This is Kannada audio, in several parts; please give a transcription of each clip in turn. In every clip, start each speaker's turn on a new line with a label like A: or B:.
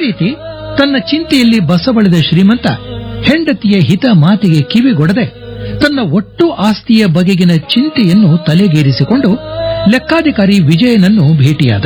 A: ರೀತಿ ತನ್ನ ಚಿಂತೆಯಲ್ಲಿ ಬಸವಳಿದ ಶ್ರೀಮಂತ ಹೆಂಡತಿಯ ಹಿತ ಮಾತಿಗೆ ಕಿವಿಗೊಡದೆ ತನ್ನ ಒಟ್ಟು ಆಸ್ತಿಯ ಬಗೆಗಿನ ಚಿಂತೆಯನ್ನು ತಲೆಗೇರಿಸಿಕೊಂಡು ಲೆಕ್ಕಾಧಿಕಾರಿ ವಿಜಯನನ್ನು ಭೇಟಿಯಾದ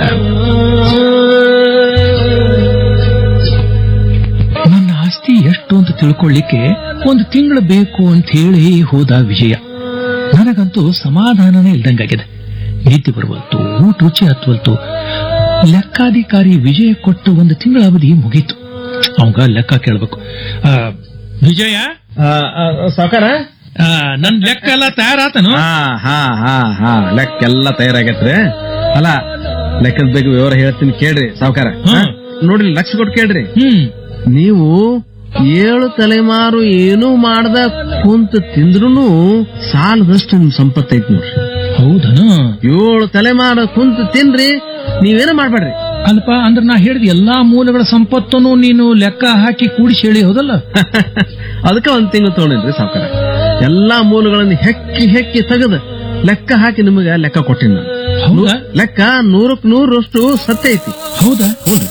A: ನನ್ನ ಆಸ್ತಿ ಎಷ್ಟು ಅಂತ ತಿಳ್ಕೊಳ್ಳಿಕ್ಕೆ ಒಂದು ತಿಂಗಳು ಬೇಕು ಅಂತ ಹೇಳಿ ಹೋದ ವಿಜಯ ನನಗಂತೂ ಸಮಾಧಾನನೇ ಇಲ್ದಂಗಾಗಿದೆ ನಿದ್ದೆ ಬರುವಲ್ತು ಊಟ ರುಚಿ ಹತ್ತುವಲ್ತು ಲೆಕ್ಕಾಧಿಕಾರಿ ವಿಜಯ ಕೊಟ್ಟು ಒಂದು ತಿಂಗಳ ಅವಧಿ ಮುಗೀತು ಅವಂಗ ಲೆಕ್ಕ ಕೇಳ್ಬೇಕು ಆ, ವಿಜಯ
B: ಸಾವುಕಾರ
A: ಆ, ನನ್ ಲೆಕ್ಕ ಎಲ್ಲ ತಯಾರಾತನು
B: ಹಾ ಹಾ ಹಾ ಹಾ ಲೆಕ್ಕೆಲ್ಲ ತಯಾರಾಗೈತ್ರಿ ಅಲ್ಲ ಲೆಕ್ಕದ ಬಗ್ಗೆ ವಿವರ ಹೇಳ್ತೀನಿ ಕೇಳ್ರಿ ಸಾವುಕಾರ
A: ಹ್ಮ್.
B: ನೋಡ್ರಿ ಲಕ್ಷ ಕೊಟ್ಟು ಕೇಳ್ರಿ
A: ಹ್ಮ್
B: ನೀವು ಏಳು ತಲೆಮಾರು ಏನೂ ಮಾಡ್ದ ಕುಂತ ತಿಂದ್ರುನು ಸಾಲದಷ್ಟು ನಿಮ್ ಸಂಪತ್ತು ಐತಿ ನೋಡ್ರಿ
A: ಹೌದನು
B: ಏಳು ತಲೆಮಾರು ಕುಂತ ತಿನ್ರಿ ನೀವೇನ ಮಾಡ್ಬೇಡ್ರಿ
A: ಅಲ್ಪ ಅಂದ್ರೆ ನಾ ಹೇಳಿದ ಎಲ್ಲಾ ಮೂಲಗಳ ಸಂಪತ್ತನ್ನು ನೀನು ಲೆಕ್ಕ ಹಾಕಿ ಕೂಡಿಸಿ ಹೇಳಿ ಹೌದಲ್ಲ
B: ಅದಕ್ಕ ಒಂದ್ ತಿಂಗಳು ತಗೊಂಡಿನ್ರಿ ಸಾವುಕಾರ ಎಲ್ಲಾ ಮೂಲಗಳನ್ನು ಹೆಕ್ಕಿ ಹೆಕ್ಕಿ ತೆಗೆದು ಲೆಕ್ಕ ಹಾಕಿ ನಿಮಗೆ ಲೆಕ್ಕ ಕೊಟ್ಟಿನಿ ನಾನು
A: ಹೌದಾ
B: ಲೆಕ್ಕ ನೂರಕ್ ನೂರಷ್ಟು ಸತ್ಯ ಐತಿ
A: ಹೌದಾ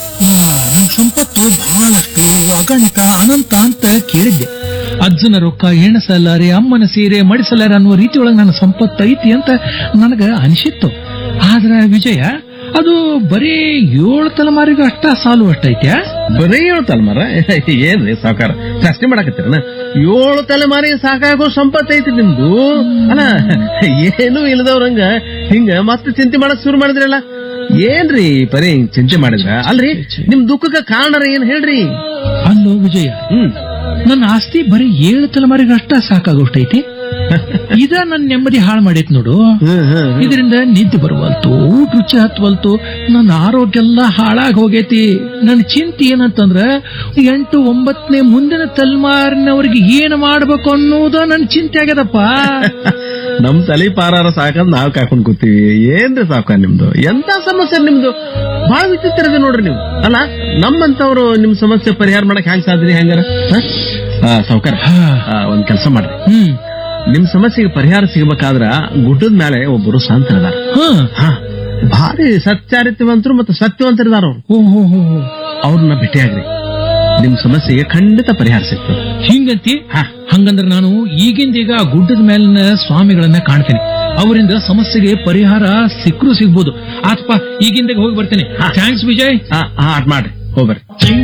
A: ನನ್ ಸಂಪತ್ತು ಬಹಳಷ್ಟು ಅಗಣಿತ ಅನಂತ ಅಂತ ಕೇಳಿದ್ದೆ ಅಜ್ಜನ ರೊಕ್ಕ ಎಣಸಲಾರೆ ಅಮ್ಮನ ಸೀರೆ ಮಡಿಸಲಾರೆ ಅನ್ನುವ ರೀತಿಯೊಳಗೆ ನನ್ನ ಸಂಪತ್ತು ಐತಿ ಅಂತ ನನಗ ಅನಿಸಿತ್ತು ಆದ್ರ ವಿಜಯ ಅದು ಬರೀ ಏಳು ತಲೆಮಾರಿಗೆ ಅಷ್ಟ ಸಾಲು ಅಷ್ಟೈತ್ಯಾ
B: ಬರೀ ಏಳು ತಲೆಮಾರ ಏನ್ರಿ ಸಾವುಕಾರ ಪ್ರಶ್ನೆ ಮಾಡಕತ್ತೀರನ ಏಳು ತಲೆಮಾರಿಗೆ ಸಾಕಾಗೋ ಸಂಪತ್ತು ಐತಿ ನಿಮ್ದು ಅಲ್ಲ ಏನು ಇಲ್ಲದವ್ರಂಗ ಹಿಂಗ ಮತ್ತೆ ಚಿಂತೆ ಮಾಡಕ್ ಶುರು ಮಾಡಿದ್ರಲ್ಲ ಏನ್ರಿ ಬರೀ ಹಿಂಗ್ ಚಿಂತೆ ಮಾಡಿದ್ರ ಅಲ್ರಿ ನಿಮ್ ದುಃಖಕ್ಕ ಕಾರಣ ಏನ್ ಹೇಳ್ರಿ
A: ಅಲ್ಲೋ ವಿಜಯ
B: ಹ್ಮ್
A: ನನ್ನ ಆಸ್ತಿ ಬರೀ ಏಳು ತಲೆಮಾರಿಗೆ ಅಷ್ಟ ಸಾಕಾಗೋಷ್ಟೈತಿ ಇದ ನನ್ನ ನೆಮ್ಮದಿ ಹಾಳು ಮಾಡೈತ್ ನೋಡು
B: ಹ್ಮ್ ಹ್ಮ್
A: ಇದರಿಂದ ನಿದ್ದೆ ಬರುವಲ್ತು ಊಟ ರುಚಿ ಹತ್ವಲ್ತು ನನ್ನ ಆರೋಗ್ಯ ಎಲ್ಲ ಹಾಳಾಗಿ ಹೋಗೈತಿ ನನ್ನ ಚಿಂತೆ ಏನಂತಂದ್ರ ಎಂಟು ಒಂಬತ್ತನೇ ಮುಂದಿನ ತಲೆಮಾರಿನವ್ರಿಗೆ ಏನ್ ಮಾಡ್ಬೇಕು ಅನ್ನೋದು ನನ್ನ ಚಿಂತೆ ಆಗ್ಯದಪ್ಪ
B: ನಮ್ ತಲೆ ಪಾರಾರ ಸಾಕಂದ್ ನಾವ್ ಕಾಕೊಂಡ್ ಕೂತೀವಿ ಏನ್ರಿ ಸಾವುಕಾರ ನಿಮ್ದು ಎಂತ ಸಮಸ್ಯೆ ನಿಮ್ದು ಬಹಳ ವಿಚಿತ್ರ ಇದೆ ನೋಡ್ರಿ ನೀವು ಅಲ್ಲ ನಮ್ಮಂತವ್ರು ನಿಮ್ ಸಮಸ್ಯೆ ಪರಿಹಾರ ಮಾಡಕ್ ಹೆಂಗ್ ಸಾಧ್ಯ ಹೆಂಗಾರ ಸಾವುಕಾರ
A: ಹಾ.
B: ಒಂದ್ ಕೆಲಸ ಮಾಡ್ರಿ
A: ಹ್ಮ್
B: ನಿಮ್ ಸಮಸ್ಯೆಗೆ ಪರಿಹಾರ ಸಿಗಬೇಕಾದ್ರ ಗುಡ್ಡದ ಮೇಲೆ ಒಬ್ಬರು ಸಂತರಿದಾರ
A: ಹಾ
B: ಹಾ ಭಾರಿ ಸತ್ಯಾರಿತ್ಯವಂತರು ಮತ್ತು ಸತ್ಯವಂತರಿದಾರ ಅವ್ರು
A: ಓ ಹೋ ಹೋ ಹೋ.
B: ಅವ್ರನ್ನ ಭೇಟಿಯಾಗ್ರಿ ನಿಮ್ ಸಮಸ್ಯೆಗೆ ಖಂಡಿತ ಪರಿಹಾರ ಸಿಗ್ತದೆ
A: ಹಿಂಗಂತಿ
B: ಹಾ.
A: ಹಂಗಂದ್ರೆ ನಾನು ಈಗಿಂದೀಗ ಆ ಗುಡ್ಡದ ಮೇಲಿನ ಸ್ವಾಮಿಗಳನ್ನ ಕಾಣ್ತೇನೆ ಅವರಿಂದ ಸಮಸ್ಯೆಗೆ ಪರಿಹಾರ ಸಿಕ್ಕರು ಸಿಗ್ಬೋದು ಆತ್ಪ ಈಗಿಂದಾಗ ಹೋಗಿ ಬರ್ತೇನೆ ಥ್ಯಾಂಕ್ಸ್ ವಿಜಯ್
B: ಹಾ ಹಾ ಅದ್ ಮಾಡ್ರಿ ಹೋಗ್ಬರ್ರಿ